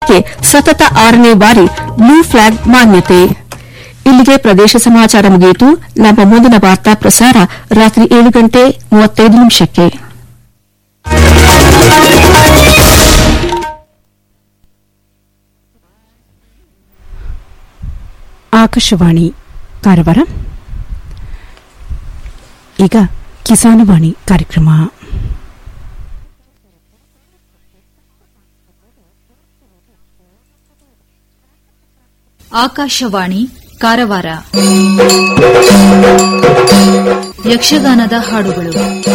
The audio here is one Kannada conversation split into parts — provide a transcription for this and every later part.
ಪ್ರವಾಸಕ್ಕೆ ಸತತ ಆರನೇ ಬಾರಿ ಬ್ಲೂ ಫ್ಲಾಗ್ ಮಾನ್ಯತೆ ಇಲ್ಲಿಗೆ ಪ್ರದೇಶ ಸಮಾಚಾರ ಮುಗಿಯಿತು ನಮ್ಮ ಮುಂದಿನ ವಾರ್ತಾ ಪ್ರಸಾರ ರಾತ್ರಿ ಏಳು ಗಂಟೆ ಮೂವತ್ತೈದು ನಿಮಿಷಕ್ಕೆ ಆಕಾಶವಾಣಿ ಕಾರವಾರ ಈಗ ಕಿಸಾನವಾಣಿ ಕಾರ್ಯಕ್ರಮ ಆಕಾಶವಾಣಿ ಕಾರವಾರ ಯಕ್ಷಗಾನದ ಹಾಡುಗಳು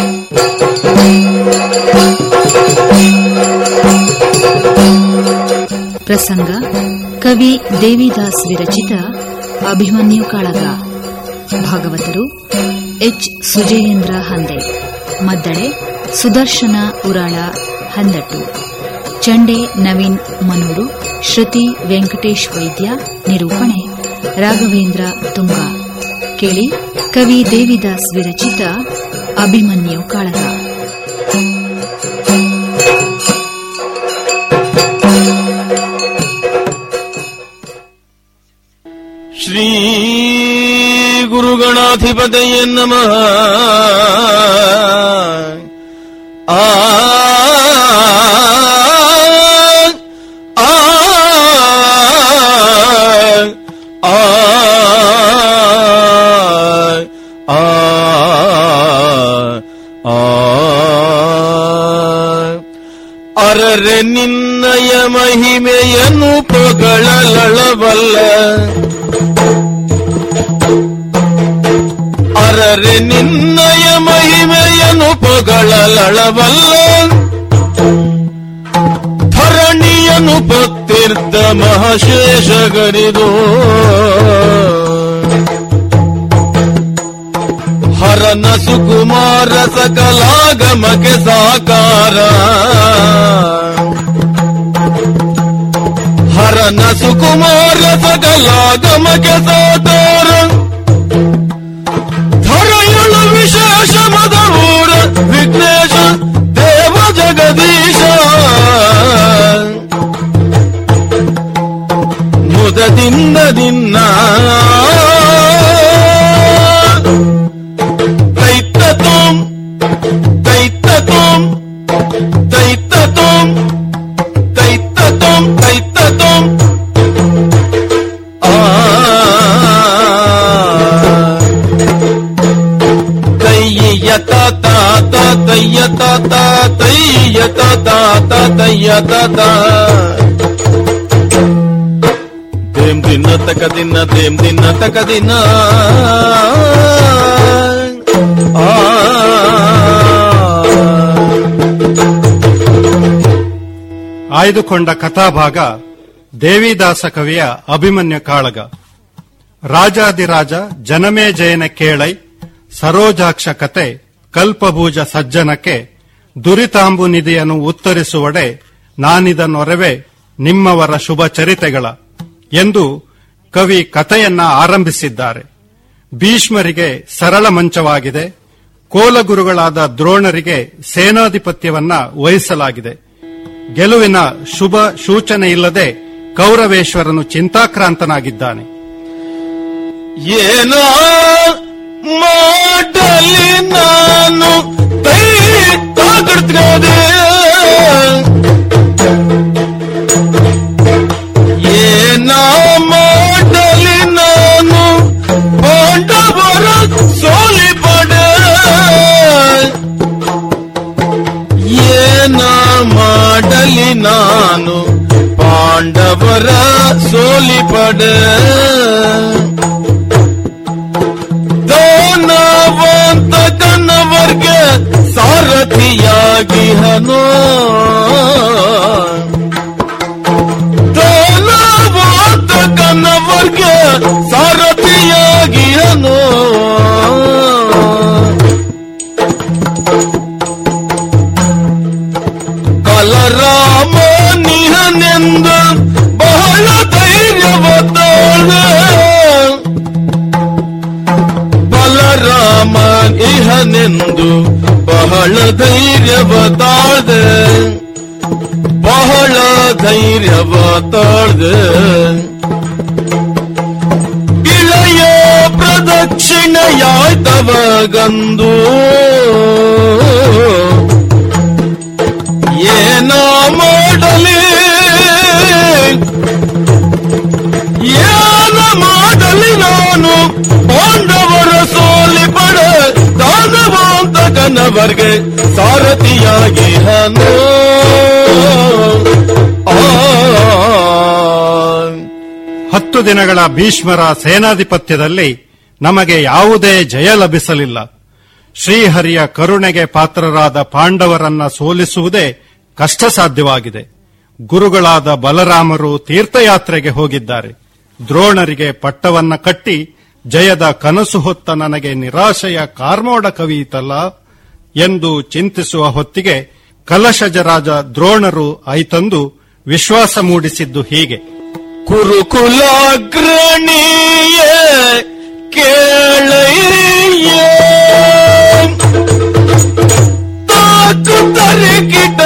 ಪ್ರಸಂಗ ಕವಿ ದೇವಿದಾಸ್ ವಿರಚಿತ ಅಭಿಮನ್ಯು ಕಾಳಗ ಭಾಗವತರು ಎಚ್ ಸುಜಯೇಂದ್ರ ಹಂದೆ ಮದ್ದಳೆ ಸುದರ್ಶನ ಉರಾಳ ಹಂದಟ್ಟು ಚಂಡೆ ನವೀನ್ ಮನೂರು ಶ್ರುತಿ ವೆಂಕಟೇಶ್ ವೈದ್ಯ ನಿರೂಪಣೆ ರಾಘವೇಂದ್ರ ತುಂಗ ಕೇಳಿ ಕವಿ ದೇವಿದಾಸ್ ವಿರಚಿತ ಅಭಿಮನ್ಯು ಕಾಳಗ ಶ್ರೀ ಗುರುಗಣಾಧಿಪತಯೇ ನಮಃ ಆ ಆ ಆ ಆ ಆ ಅರರೆ ನಿನ್ನಯ ಮಹಿಮೆಯನ್ನು ಪೊಗಳಲಳಬಲ್ಲ ಅರರೆ ನಿನ್ನಯ ಮಹಿಮೆಯನ್ನು ಪೊಗಳಲಳಬಲ್ಲ ಧರಣಿಯನು ಭಕ್ತಿರ್ಥ ಮಹಾಶೇಷಗರಿದು ಹರನ ಸುಕುಮಾರ ಸಕಲಾಗಮಕ್ಕೆ ಸಾಕಾರ ಹರನ ಸುಕುಮಾರ ಸಕಲಾಗಮಕ್ಕೆ ಸಾಕಾರ ಧರೆಯಳು ವಿಶೇಷ ಮದವೂರ ವಿಘ್ನೇಶ ದೇವ ಜಗದೀಶ ಮುದದಿಂದ ದಿನ್ನ ದೈತ್ತ ತೋಂ ದೈತ್ತ ತೋಂ ದೈತ್ತ ತೋಂ ದೈತ್ತ ತೋಂ ದೈತ್ತ ತೋಂ ಆ ತಯ್ಯ ತಾತ ತಯ್ಯ ತಾತ ತಯ್ಯ ತಾತ ತಯ್ಯ ತಾತ ದೇಮ್ ದಿನ ತಕ ದಿನ ದೇಮ್ ದಿನ ತಕ ದಿನ ಆ ಆಯ್ದುಕೊಂಡ ಕಥಾಭಾಗ ದೇವಿದಾಸ ಕವಿಯ ಅಭಿಮನ್ಯು ಕಾಳಗ ರಾಜಾದಿರಾಜ ಜನಮೇ ಜಯನ ಕೇಳೈ ಸರೋಜಾಕ್ಷ ಕತೆ ಕಲ್ಪಭೂಜ ಸಜ್ಜನಕ್ಕೆ ದುರಿತಾಂಬು ನಿಧಿಯನ್ನು ಉತ್ತರಿಸುವಡೆ ನಾನಿದನೊರವೆ ನಿಮ್ಮವರ ಶುಭ ಚರಿತೆಗಳ ಎಂದು ಕವಿ ಕಥೆಯನ್ನ ಆರಂಭಿಸಿದ್ದಾರೆ ಭೀಷ್ಮರಿಗೆ ಸರಳ ಮಂಚವಾಗಿದೆ ಕೋಲಗುರುಗಳಾದ ದ್ರೋಣರಿಗೆ ಸೇನಾಧಿಪತ್ಯವನ್ನ ವಹಿಸಲಾಗಿದೆ ಗೆಲುವಿನ ಶುಭ ಸೂಚನೆ ಇಲ್ಲದೆ ಕೌರವೇಶ್ವರನು ಚಿಂತಾಕ್ರಾಂತನಾಗಿದ್ದಾನೆ ಏನೋ ಮಾಡಲಿ ನಾನು ತೈ ತಾಕಡ್ತದೆ ಏನ ಮಾಡಲಿ ನಾನು ಪಾಂಡವರ ಸೋಲಿ ಪಡೆ ಏನ ಮಾಡಲಿ ನಾನು ಪಾಂಡವರ ಸೋಲಿ ಪಡೆ ದಾನವಂತ ಕನ್ನವರ್ಗೆ ಸಾರಥಿಯಾಗಿ ಹನೋ ದಾನವಂತ ಕನ್ನವರ್ಗೆ ಸಾರಥಿಯಾಗಿ ಹನೋ ಕಲರಾಮ ನಿಹನೆಂದ ಬಹಳ ಧೈರ್ಯವತ್ತಾಳೆ ಬಲರಾಮ ಇಹನೆಂದು ಬಹಳ ಧೈರ್ಯವ ತಾಳ್ದೆ ಧೈರ್ಯವ ತಾಳ್ದೆ ಇಳೆಯ ಪ್ರದಕ್ಷಿಣೆಯಾಯ್ತವ ಗಂದು ಏನ ಮಾಡಲಿ ಏನ ಮಾಡಲಿ ನಾನು ಪಾಂಡವರ ಸೋಲಿ ಪಡ ದಾನವಾಂತಕನವರ್ಗೆ ಸಾರಥಿಯಾಗಿ ಹನು ಹತ್ತು ದಿನಗಳ ಭೀಷ್ಮರ ಸೇನಾಧಿಪತ್ಯದಲ್ಲಿ ನಮಗೆ ಯಾವುದೇ ಜಯ ಲಭಿಸಲಿಲ್ಲ ಶ್ರೀಹರಿಯ ಕರುಣೆಗೆ ಪಾತ್ರರಾದ ಪಾಂಡವರನ್ನ ಸೋಲಿಸುವುದೇ ಕಷ್ಟ ಸಾಧ್ಯವಾಗಿದೆ ಗುರುಗಳಾದ ಬಲರಾಮರು ತೀರ್ಥಯಾತ್ರೆಗೆ ಹೋಗಿದ್ದಾರೆ ದ್ರೋಣರಿಗೆ ಪಟ್ಟವನ್ನ ಕಟ್ಟಿ ಜಯದ ಕನಸು ಹೊತ್ತ ನನಗೆ ನಿರಾಶೆಯ ಕಾರ್ಮೋಡ ಕವಿಯಿತಲ್ಲ ಎಂದು ಚಿಂತಿಸುವ ಹೊತ್ತಿಗೆ ಕಲಶಜರಾಜ ದ್ರೋಣರು ಐತಂದು ವಿಶ್ವಾಸ ಮೂಡಿಸಿದ್ದು ಹೀಗೆ ಕುರುಕುಲಾಗ್ರಣಿಯ ಕೇಳಯ್ಯ ತಾಕು ತರಗಿಟ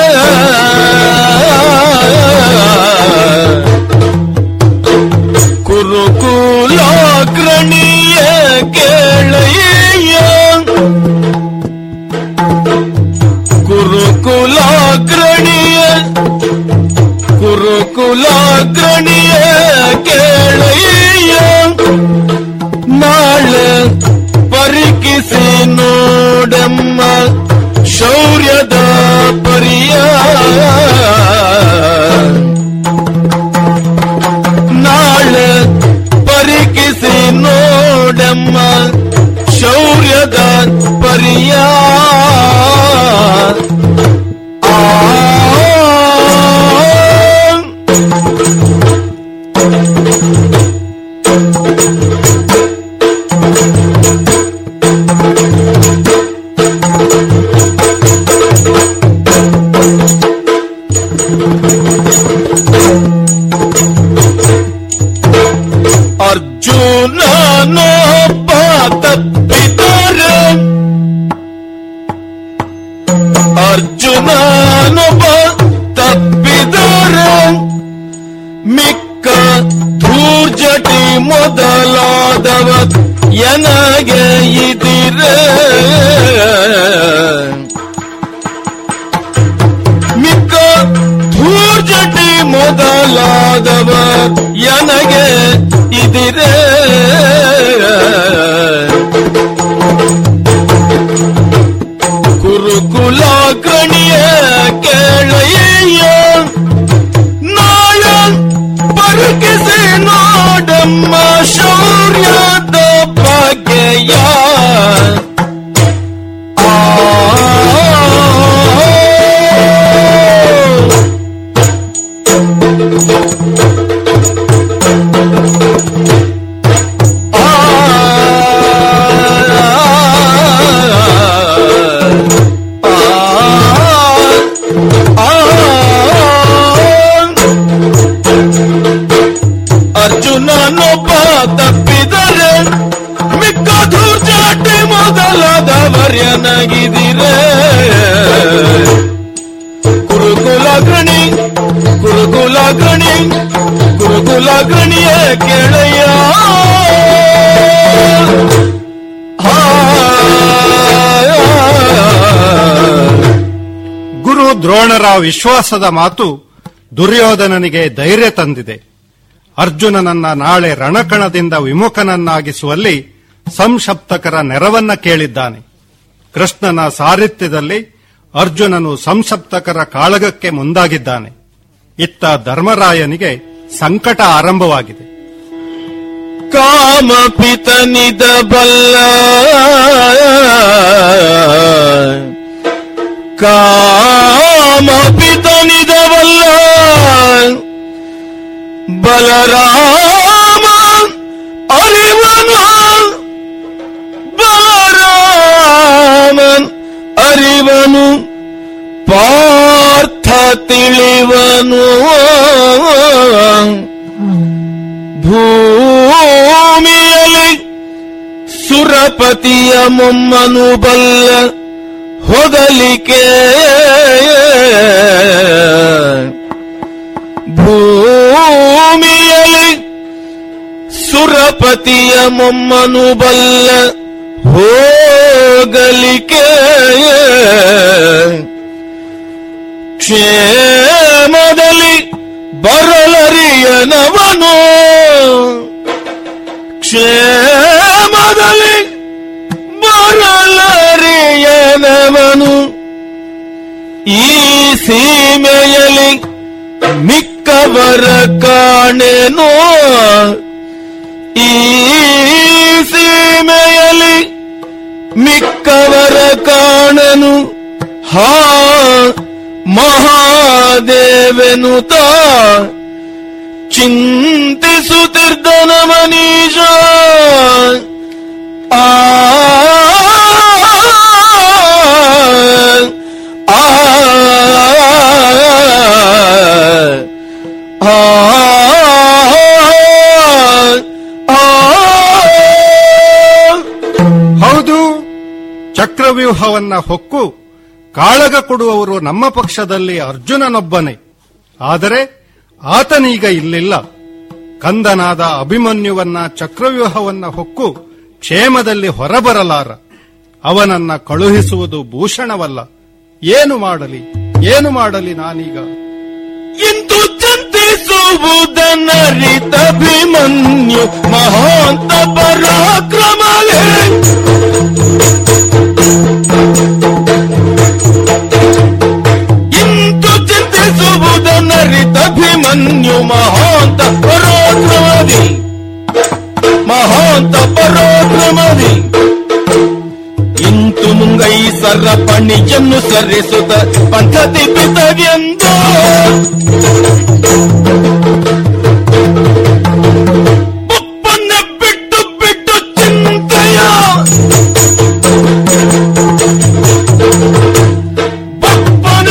ಕುರುಕುಲಾಗ್ರಣಿಯ ಕೇಳಯ್ಯ ಕುರುಕುಲಾಗ್ರಣಿಯ ಕುರುಕುಲಾಗ್ರಣಿಯ ಕೇಳಯ್ಯ ನಾಳೆ ಪರಿಕಿಸಿ ನೋಡಮ್ಮ ಶೌರ್ಯದ ಪರಿಯ ನಾಳೆ ಪರಿಕಿಸಿ ನೋಡಮ್ಮ ಶೌರ್ಯದ ಪರಿಯ ಆ ಅರ್ಜುನನೊಬ್ಬ ತಪ್ಪಿದರೆ ಅರ್ಜುನನೊಬ್ಬ ತಪ್ಪಿದರೆ ಮಿಕ್ಕ ಧೂರ್ಜಟಿ ಮೊದಲಾದವ ಎನಗೆ ಇದಿರೆ ಮಿಕ್ಕ ಧೂರ್ಜಟಿ ಮೊದಲಾದವ ಎನಗೆ ಇದಿರೆ ಕುರುಕುಲಾಗ್ರಣಿಯ ಕೇಳಯ್ಯ ನಾಯ ಪರಕಿಸಿ ನೋಡಮ್ಮ ಶೌರ್ಯದ ಭಾಗ್ಯ ಆ ಅರ್ಜುನನೊಬ್ಬ ತಪ್ಪಿದರೆ ಮಿಕ್ಕ ಧೂರ್ಜಾಟಿ ಮೊದಲಾದವರ್ಯನಾಗಿದಿರೆ ಕುರುಕುಲಾಗ್ರಣಿ ಕುರುಕುಲಾಗ್ರಣಿ ಕುರುಕುಲಾಗ್ರಣಿಯ ಕೆಳೆಯ ಗುರು ದ್ರೋಣರ ವಿಶ್ವಾಸದ ಮಾತು ದುರ್ಯೋಧನನಿಗೆ ಧೈರ್ಯ ತಂದಿದೆ ಅರ್ಜುನನನ್ನ ನಾಳೆ ರಣಕಣದಿಂದ ವಿಮುಖನನ್ನಾಗಿಸುವಲ್ಲಿ ಸಂಸಪ್ತಕರ ನೆರವನ್ನ ಕೇಳಿದ್ದಾನೆ ಕೃಷ್ಣನ ಸಾರಥ್ಯದಲ್ಲಿ ಅರ್ಜುನನು ಸಂಸಪ್ತಕರ ಕಾಳಗಕ್ಕೆ ಮುಂದಾಗಿದ್ದಾನೆ ಇತ್ತ ಧರ್ಮರಾಯನಿಗೆ ಸಂಕಟ ಆರಂಭವಾಗಿದೆ ಕಾಮಪಿತನಿದ ಬಲ್ಲ ಕಾಮಪಿತನಿದ ಬಲ್ಲ ಬಲರಾಮ ಅರಿವನು ಬಲರಾಮನ್ ಅರಿವನು ಪಾರ್ಥ ತಿಳಿವನು ಭೂಮಿಯಲ್ಲಿ ಸುರಪತಿಯ ಮೊಮ್ಮನು ಬಲ್ಲ ಹೊದಲಿಕೆ ಭೂಮಿಯಲ್ಲಿ ಸುರಪತಿಯ ಮೊಮ್ಮನು ಬಲ್ಲ ಹೋಗಲಿಕೆ ಕ್ಷೇಮದಲ್ಲಿ ಬರಲರಿಯನವನು ಕ್ಷೇಮದಲ್ಲಿ ಬರಲರಿಯನವನು ಈ ಸೀಮೆಯಲ್ಲಿ ಮಿಕ್ಕವರ ಕಾಣೆನೋ ಈ ಸೀಮೆಯಲ್ಲಿ ಮಿಕ್ಕವರ ಕಾಣನು ಹಾ ಮಹಾದೇವೆನುತ ಚಿಂತಿಸುತ್ತಿದ್ದನ ಮನೀಷ ಆ ಆ ಹೌದು ಚಕ್ರವ್ಯೂಹವನ್ನ ಹೊಕ್ಕು ಕಾಳಗ ಕೊಡುವವರು ನಮ್ಮ ಪಕ್ಷದಲ್ಲಿ ಅರ್ಜುನನೊಬ್ಬನೇ ಆದರೆ ಆತನೀಗ ಇಲ್ಲಿಲ್ಲ ಕಂದನಾದ ಅಭಿಮನ್ಯುವನ್ನ ಚಕ್ರವ್ಯೂಹವನ್ನ ಹೊಕ್ಕು ಕ್ಷೇಮದಲ್ಲಿ ಹೊರಬರಲಾರ ಅವನನ್ನ ಕಳುಹಿಸುವುದು ಭೂಷಣವಲ್ಲ ಏನು ಮಾಡಲಿ ಏನು ಮಾಡಲಿ ನಾನೀಗ ಇಂದು ಚಿಂತಿಸುವುದನ್ನರಿತಭಿಮನ್ಯು ಮಹಾಂತ ಪರಾಕ್ರಮವೇ ಇಂದು ಚಿಂತಿಸುವುದನ್ನರಿತಭಿಮನ್ಯು ಮಹಾಂತ ಪರಾಕ್ರಮದಿ ಮಹಾಂತ ಪರಾಕ್ರಮದಿ ಇಂತು ಮುಂಗೈ ಸರಪಣಿಯನ್ನು ಸರಿಸುತ್ತ ಪಂಥತಿ ಪಿತವೆಂದು ಒಪ್ಪನ್ನ ಬಿಟ್ಟು ಬಿಟ್ಟು ಚಿಂತೆಯ ಬಪ್ಪನೆ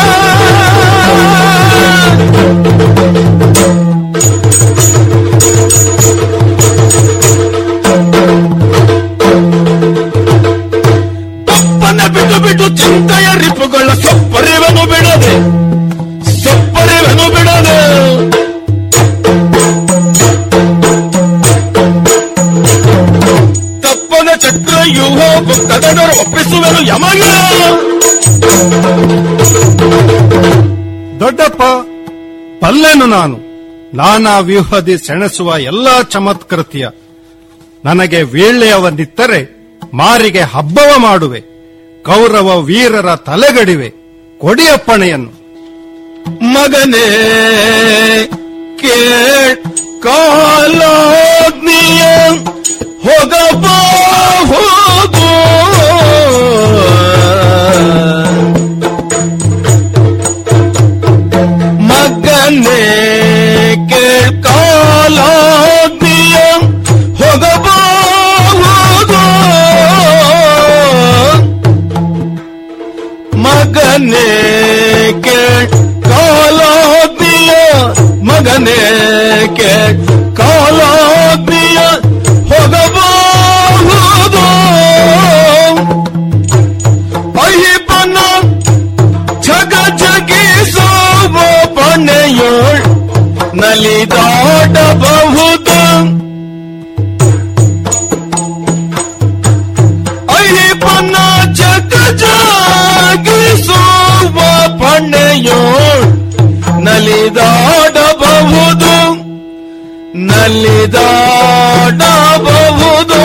ತಪ್ಪನ ಬಿಟ್ಟು ಬಿಟ್ಟು ಚಿಂತೆಯ ರಿಪುಗಳ ಸೊಪ್ಪರಿವನು ಬಿಡದೆ ಸೊಪ್ಪರಿವನು ಬಿಡದೆ ತಪ್ಪನ ಚಕ್ರ ಯುವ ಕದಡರು ಒಪ್ಪಿಸುವೆನು ಯಮಗೆ ದೊಡ್ಡಪ್ಪ ಬಲ್ಲೆನು ನಾನು ನಾನಾ ವ್ಯೂಹದಿ ಸೆಣಸುವ ಎಲ್ಲಾ ಚಮತ್ಕೃತ್ಯ ನನಗೆ ವೀಳ್ಳೆಯವನ್ನಿತ್ತರೆ ಮಾರಿಗೆ ಹಬ್ಬವ ಮಾಡುವೆ ಕೌರವ ವೀರರ ತಲೆಗಡಿವೆ ಕೊಡಿಯಪ್ಪಣೆಯನ್ನು ಮಗನೇ ಕೇಳ್ ಕಾಲಾಗ್ನಿಯ ಹೋಗಬಹುದು ಮಗನೇ ಕೇಳ್ ಕಾಲಾಗ್ನಿಯ ಹೋಗಬಹುದು ಮಗನೇ ಕೇಳ್ ಕಾಲಾಗ್ನಿಯ ಮಗನೇ ಕೇಳ್ ಕಾಲಾಗ್ನಿಯ ಹೋಗಬಹುದು ಅಯ್ಯಪ್ಪನ ಜಗ ಜಗಿಸುವ ಪಣೆಯೋಳ್ ನಲಿದಾಡಬಹುದು ಅಯ್ಯಪ್ಪನ ಜಗ ಜಾಗಿಸುವ ಪಣೆಯೋಳ್ ನಲಿದಾಡಬಹುದು ನಲಿದಾಡಬಹುದು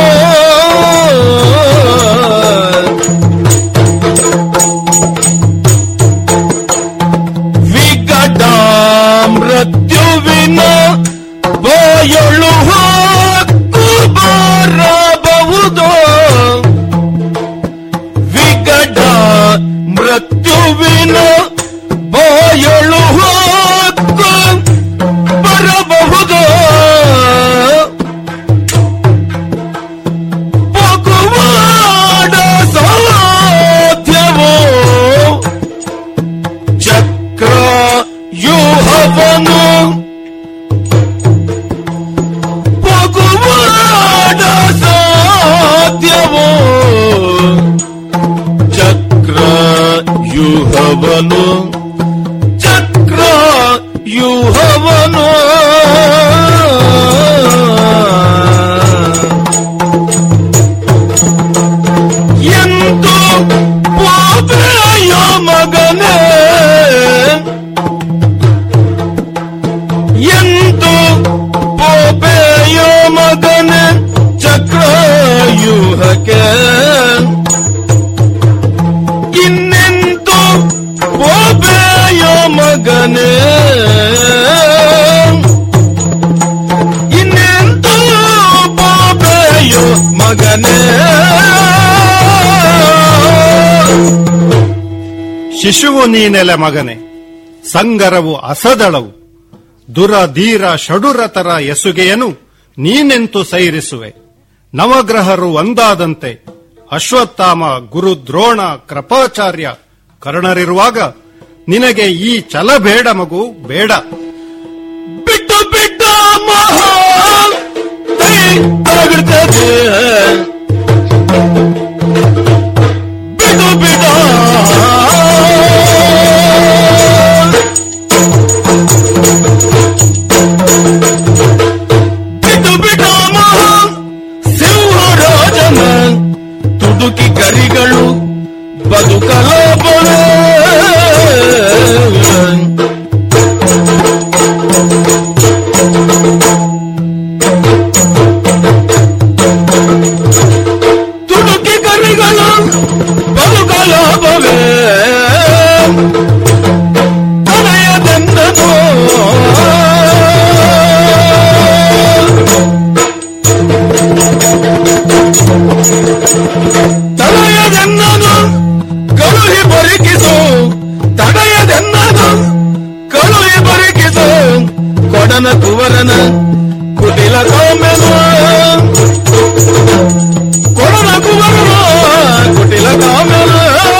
ವಿಕಟ ಮೃತ್ಯುವಿನ ಬಾಯೊಳು ಹಾಕು ಬರಬಹುದು ವಿಕಟ ಮೃತ್ಯುವಿನ ಬಾಯೊಳು ಹಾಕು ಬರಬಹುದು ಪಗುವಾಡ ಸಾಧ್ಯವೋ ಚಕ್ರ ಯೂಹವನು ಪಗುವಾಡ ಸಾಧ್ಯವೋ ಚಕ್ರ ಯೂಹವನು ಎಂತು ಪೋಪೆಯೋ ಮಗನ ಚಕ್ರವ್ಯೂಹಕ್ಕೆ ಇನ್ನೆಂತು ಪೋಪೆಯೋ ಮಗನೇ ಇನ್ನೆಂತು ಪೋಪೆಯೋ ಮಗನೇ ಶಿಶುವು ನೀನೆಲೆ ಮಗನೆ ಸಂಗರವು ಅಸದಳವು ದುರಧೀರ ಷಡುರತರ ಎಸುಗೆಯನು ನೀನೆಂತು ಸೈರಿಸುವೆ ನವಗ್ರಹರು ಒಂದಾದಂತೆ ಅಶ್ವತ್ಥಾಮ ಗುರು ದ್ರೋಣ ಕೃಪಾಚಾರ್ಯ ಕರ್ಣರಿರುವಾಗ ನಿನಗೆ ಈ ಛಲ ಬೇಡ ಮಗು ಬೇಡ ಬಿಟ್ಟು ಬಿಟ್ಟು ಮಹಾ ತೈ ತಗಡ್ತದೆ ಬಿಡು ಬಿಡು ಬಿಡು ಬಿಡು ಮಹಾ ಸಿಂಹರಾಜನ ತುಡುಕಿ ಗರಿಗಳು ಬದುಕಲಾಪವೇ ತುಡುಕಿ ಕರಿಗಳು ಬದುಕಲಾಪವೇ ತಲೆಯದೆಂದನು ತಲೆಯದೆನ್ನನು ಕಳುಹಿ ಬರಿಕಿಸು ತಡೆಯದೆನ್ನನು ಕಳುಹಿ ಬರಿಕಿಸು ಕೊಡನ ಕುವರನ ಕುಟಿಲ ಕಾಮೆನು ಕೊಡನ ಕುವರನ ಕುಟಿಲ ಕಾಮೆನು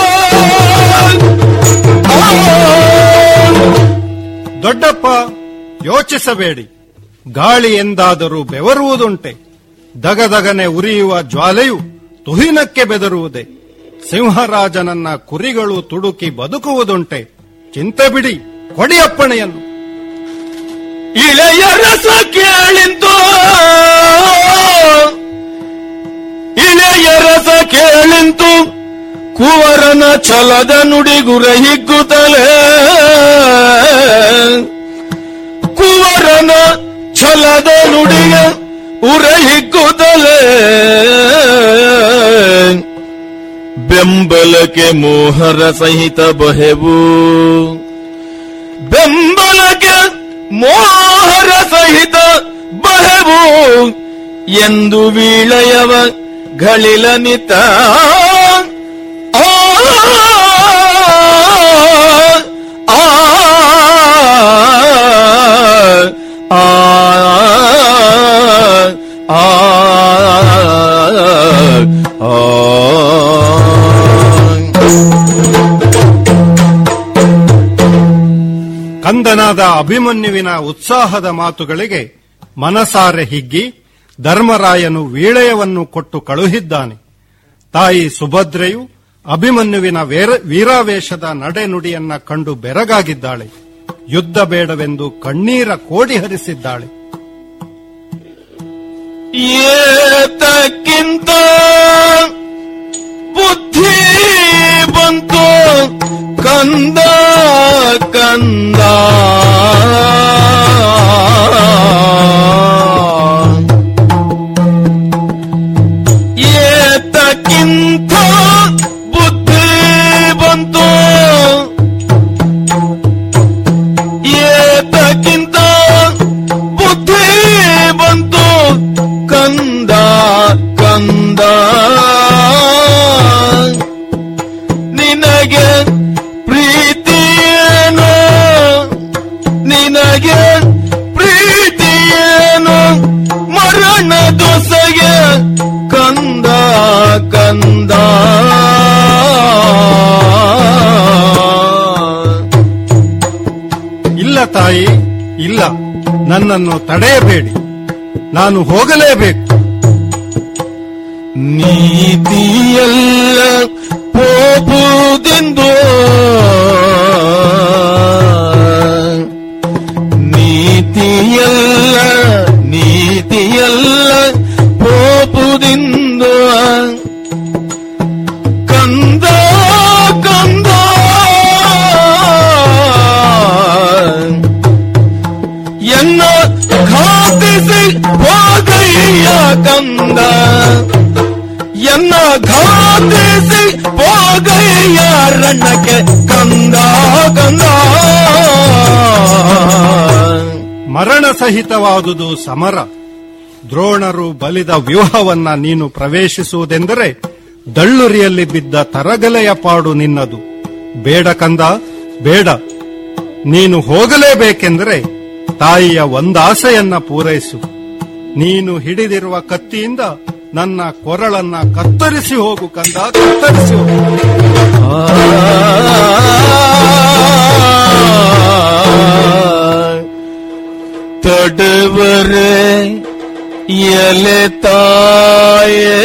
ದೊಡ್ಡಪ್ಪ ಯೋಚಿಸಬೇಡಿ ಗಾಳಿ ಎಂದಾದರೂ ಬೆವರುವುದುಂಟೆ ದಗದಗನೆ ಉರಿಯುವ ಜ್ವಾಲೆಯು ತುಹಿನಕ್ಕೆ ಬೆದರುವುದೇ ಸಿಂಹರಾಜನನ್ನ ಕುರಿಗಳು ತುಡುಕಿ ಬದುಕುವುದುಂಟೆ ಚಿಂತೆ ಬಿಡಿ ಕೊಡಿ ಅಪ್ಪಣೆಯನ್ನು ಇಳೆಯ ರಸ ಕೇಳಿಂತು ಇಳೆಯ ರಸ ಕೇಳಿಂತು ಕುವರನ ಛಲದ ನುಡಿಗುರ ಹಿಗ್ಗುತ್ತಲೇ ಕುವರನ ಛಲದ ನುಡಿಯ ಉರ ಹಿಗ್ಗುತ್ತಲೇ ಬೆಂಬಲಕ್ಕೆ ಮೋಹರ ಸಹಿತ ಬಹೆವು ಬೆಂಬಲಕ್ಕೆ ಮೋಹರ ಸಹಿತ ಬಹವು ಎಂದು ವೀಳಯವ ಗಳಿಲನಿತ ಆ, ಆ, ಆ, ಆ, ಆ. ಕಂದನಾದ ಅಭಿಮನ್ಯುವಿನ ಉತ್ಸಾಹದ ಮಾತುಗಳಿಗೆ ಮನಸಾರೆ ಹಿಗ್ಗಿ ಧರ್ಮರಾಯನು ವೀಳೆಯವನ್ನು ಕೊಟ್ಟು ಕಳುಹಿದ್ದಾನೆ ತಾಯಿ ಸುಭದ್ರೆಯು ಅಭಿಮನ್ಯುವಿನ ವೇರ- ವೀರಾವೇಶದ ನಡೆನುಡಿಯನ್ನ ಕಂಡು ಬೆರಗಾಗಿದ್ದಾಳೆ ಯುದ್ಧ ಬೇಡವೆಂದು ಕಣ್ಣೀರ ಕೋಡಿ ಹರಿಸಿದ್ದಾಳೆ ಏತಕ್ಕಿಂತ ಬುದ್ಧಿ ಬಂತು ಕಂದ ಕಂದ ಏತಕ್ಕಿಂತ ಬುದ್ಧಿ ಬಂತು ಏತಕ್ಕಿಂತ ಬುದ್ಧಿ ಬಂತು ಕಂದ ಕಂದ ನಿನಗೆ ಪ್ರೀತಿಯೇನು ನಿನಗೆ ಪ್ರೀತಿಯೇನು ಮರಣ ದೊಸೆಗೆ ಕಂದ ಕಂದ ಇಲ್ಲ ತಾಯಿ ಇಲ್ಲ ನನ್ನನ್ನು ತಡೆಯಬೇಡಿ ನಾನು ಹೋಗಲೇಬೇಕು ನೀತಿಯಲ್ಲ ಹೋಗುವುದೆಂದು ನೀತಿಯಲ್ಲ ನೀತಿಯಲ್ಲ ಹೋಗುವುದೆಂದು ಕಂದ ಕಂದ ಎನ್ನ ಘಾತಿಸಿ ಹೋಗಯ್ಯ ಕಂದ ಎನ್ನ ಘಾತಿಸಿ ಹೋಗಯ್ಯ ರಣಕ್ಕೆ ಕಂದ ಕಂದ ಮರಣ ಸಹಿತವಾದುದು ಸಮರ ದ್ರೋಣರು ಬಲಿದ ವ್ಯೂಹವನ್ನ ನೀನು ಪ್ರವೇಶಿಸುವುದೆಂದರೆ ದಳ್ಳುರಿಯಲ್ಲಿ ಬಿದ್ದ ತರಗಲೆಯ ಪಾಡು ನಿನ್ನದು ಬೇಡ ಕಂದ ಬೇಡ ನೀನು ಹೋಗಲೇಬೇಕೆಂದರೆ ತಾಯಿಯ ಒಂದಾಸೆಯನ್ನ ಪೂರೈಸು ನೀನು ಹಿಡಿದಿರುವ ಕತ್ತಿಯಿಂದ ನನ್ನ ಕೊರಳನ್ನ ಕತ್ತರಿಸಿ ಹೋಗು ಕಂದ ಕತ್ತರಿಸಿ ಹೋಗು ತಡವರೆ ಎಲೆ ತಾಯೇ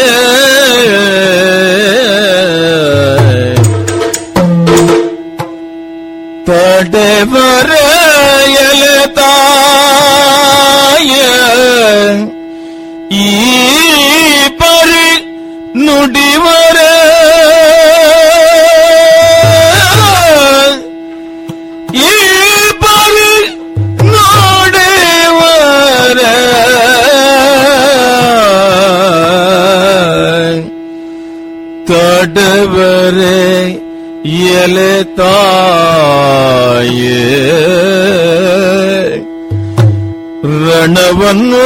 ತಡವರೆ ಎಲೆ ತಾಯೇ ಈ ಪರಿ ನುಡಿವರೆ ಈ ಪರಿ ನೋಡೆವರ ತಡವರೆ ಎಲೆ ತಾಯೇ ರಣವನ್ನು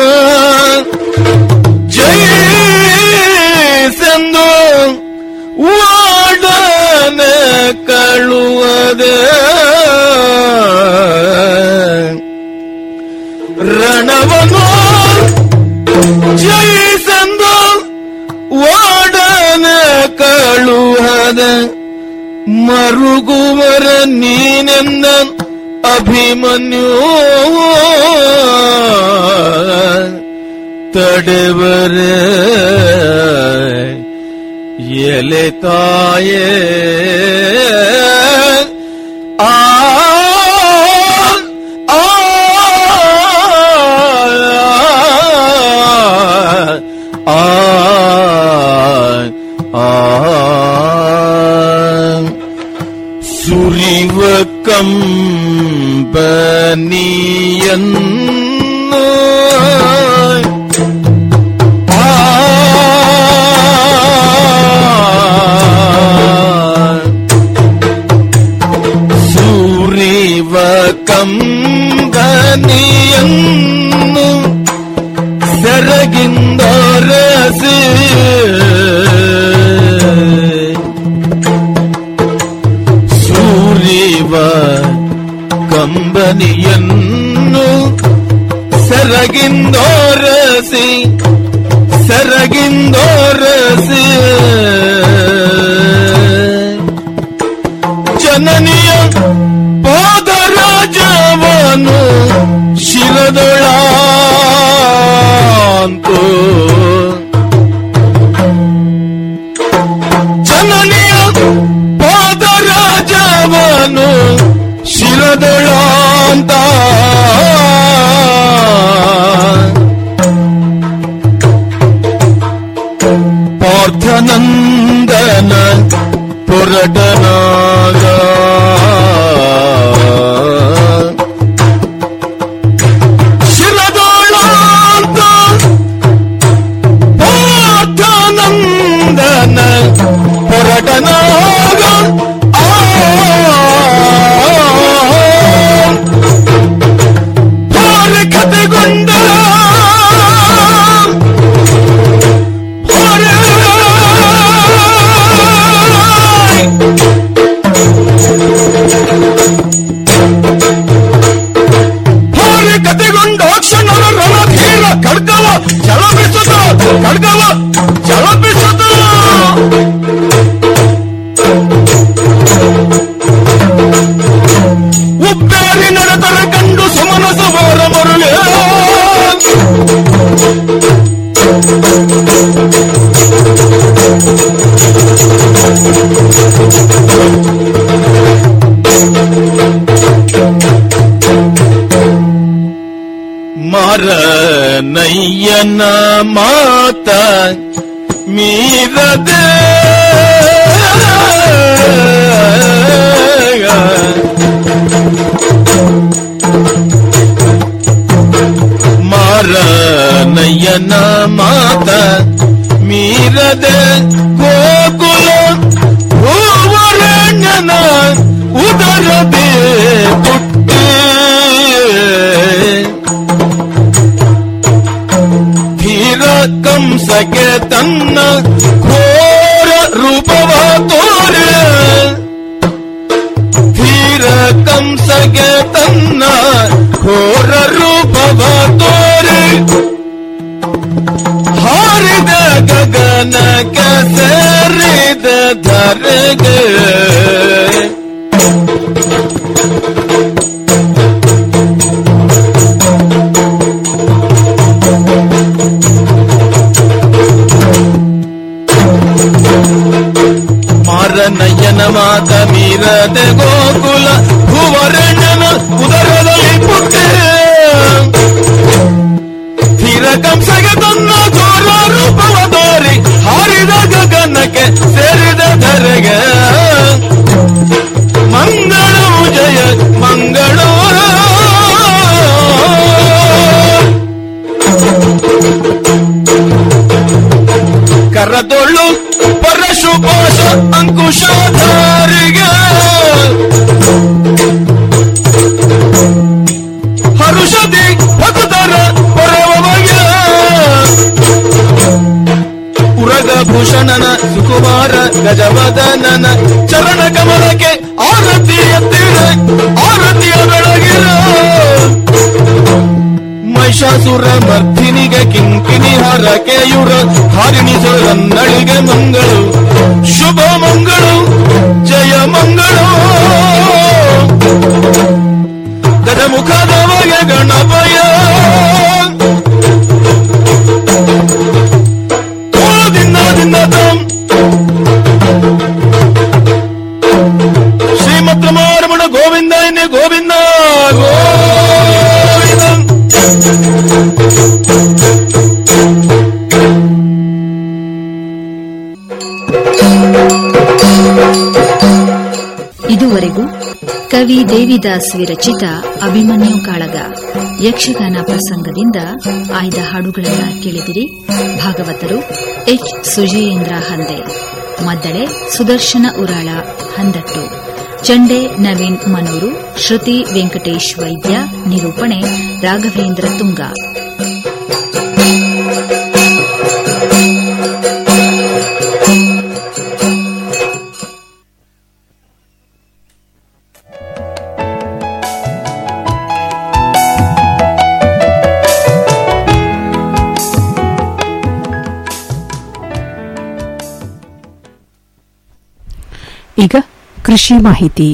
ಜಯಿಸೆಂದು ವಾಡನ ಕಳುವದೆ ರಣವನ್ನು ಜಯಿಸೆಂದು ವಾಡನ ಕಳುಹದ ಮರುಗುವರ ನೀನೆಂದ ಅಭಿಮನ್ಯು ತಡೆವರ ಎಲೆ ತಾಯೇ ಆ ಆ ಆ ಆ ಸುರಿವ ಕಂಬನಿಯನ್ನು ಆ ಸುರಿವ ಕಂಬನಿಯನ್ನು ಸೆರಗಿಂದರಸಿ ಸೂರಿವ ಕಂಬನಿಯನ್ನು ಸೆರಗಿಂದೋರಸಿ ಸೆರಗಿಂದೋರಸಿ ಜನನಿಯ ಪಾದರಾಜವನು ಶಿರದೊಳಾಂತು ಜನನಿಯ ಪಾದರಾಜವನು ಶಿರದೊಳಾಂತ ಪಾರ್ಥನಂದನ ಪುರಟನಾಗ ಶಿರದೊಳಾಂತ ಪಾರ್ಥನಂದನ ಪುರಟನಾಗ ಭಾರ ಕತೆಗೊಂಡ ಭಾರ ಕತೆಗೊಂಡ ಕ್ಷಣರ ರಣಧೀರ ಖಡ್ಗವ ಜಳಪಿಸುತ್ತ ಖಡ್ಗವ ಜಳಪಿಸುತ್ತ ಉಪ್ಪೇರಿ ನಡೆತರ ಕಂಡು ಸುಮನಸ ಬೋರ ಮರುಳೆ ಮರ ನಯ್ಯನ ಮಾತ ಮೀರದೆ ಅಜ್ಞಾನ ಮಾತ ಮೀರದ ಗೋಕುಲ ಭೂವರಣ್ಯನ ಉದರದೆ ಪುಟ್ಟೆ ಧೀರ ಕಂಸಗೆ ತನ್ನ ಘೋರ ರೂಪವ ತೋರೆ ಧೀರ ಕಂಸಗೆ ತನ್ನ ಘೋರ ರೂಪವ ತೋರೆ ಹಾರಿದ ಗಗನಕ್ಕೆ ಸೇರಿದ ಧರೆಗೆ ಮಾರನಯ್ಯನ ಮಾತ ಮೀರದ ಗೋಕುಲ ಭುವರಣ್ಣನ ಉದರದಲ್ಲಿ ಪುಟ್ಟೆ ಧೀರ ಕಂಸಗೆ ತನ್ನ ಘೋರ ರೂಪವ ತೋರಿ ಹಾರಿದ ಗಗನಕ್ಕೆ ಸೇರಿದ ಧರೆಗೆ ಮಂಗಳೂ ಜಯ ಮಂಗಳೂ ಕರದೊಳ್ಳು ಪರಶುಭಾಷ ಅಂಕುಶಾಧಾರಿಗೆ ಹರುಷದಿ ಭಕ್ತರ ಪರವಮಗೆ ಉರಗ ಭೂಷಣನ ಸುಕುಮಾರ ಗಜವದನನ ಚರಣ ಕಮಲಕ್ಕೆ ಆರತಿ ಎತ್ತಿರ ಆರತಿಯ ಬೆಳಗಿರ ಮಹಿಷಾಸುರ ಮರ್ಧಿನಿಗೆ ಕಿಂಕಿಣಿ ಹರಕೆಯುರ ಹಾರಿಣಿಸರನ್ನಳಿಗೆ ಮಂಗಳು ಶುಭ ಮಂಗಳು ಜಯ ಮಂಗಳು ಗಜಮುಖದವಗೆ ಗಣಪಯ ಓ ದಿನ ದಿನ ತಂ ಶ್ರೀಮತ್ ರಮಾರಮಣ ಗೋವಿಂದ ಎನ್ನೆ ಗೋವಿಂದ ಗೋವಿಂದ ಇದುವರೆಗೂ ಕವಿ ದೇವಿದಾಸ್ ವಿರಚಿತ ಅಭಿಮನ್ಯು ಕಾಳಗ ಯಕ್ಷಗಾನ ಪ್ರಸಂಗದಿಂದ ಆಯ್ದ ಹಾಡುಗಳನ್ನು ಕೇಳಿದಿರಿ ಭಾಗವತರು ಎಚ್ ಸುಜಯೇಂದ್ರ ಹಂದೆ ಮದ್ದಳೆ ಸುದರ್ಶನ ಉರಾಳ ಹಂದಟ್ಟು ಚಂಡೆ ನವೀನ್ ಮನೂರು ಶ್ರುತಿ ವೆಂಕಟೇಶ್ ವೈದ್ಯ ನಿರೂಪಣೆ ರಾಘವೇಂದ್ರ ತುಂಗ ಈಗ ಕೃಷಿ ಮಾಹಿತಿ